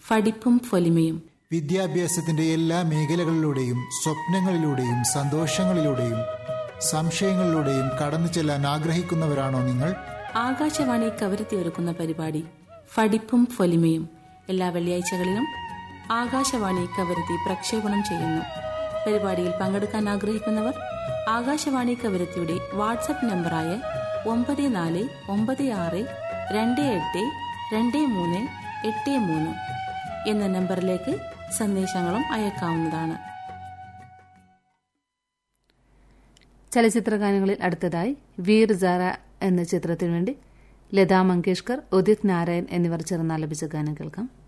ഫടിപ്പും ഫൊലിമയും വിദ്യാഭ്യാസത്തിന്റെ എല്ലാ മേഖലകളിലൂടെയും സ്വപ്നങ്ങളിലൂടെയും സന്തോഷങ്ങളിലൂടെയും സംശയങ്ങളിലൂടെയും കടന്നു ചെല്ലാൻ ആഗ്രഹിക്കുന്നവരാണോ നിങ്ങൾ ആകാശവാണി കവരത്തി ഒരുക്കുന്ന പരിപാടി ഫടിപ്പും ഫൊലിമയും എല്ലാ വെള്ളിയാഴ്ചകളിലും ആകാശവാണി കവരത്തി പ്രക്ഷേപണം ചെയ്യുന്നു പരിപാടിയിൽ പങ്കെടുക്കാൻ ആഗ്രഹിക്കുന്നവർ ആകാശവാണി കവരത്തിയുടെ വാട്സപ്പ് നമ്പറായ ഒമ്പത് നാല് ഒമ്പത് ആറ് രണ്ട് എട്ട് രണ്ട് മൂന്ന് എട്ട് മൂന്ന് എന്ന നമ്പറിലേക്ക് സന്ദേശങ്ങളും അയക്കാവുന്നതാണ് ചലച്ചിത്ര ഗാനങ്ങളിൽ അടുത്തതായി വീർ സാറ എന്ന ചിത്രത്തിനു വേണ്ടി ലതാ മങ്കേഷ്കർ ഉദിത് നാരായൺ എന്നിവർ ചേർന്ന് ആലപിച്ച ഗാനം കേൾക്കാം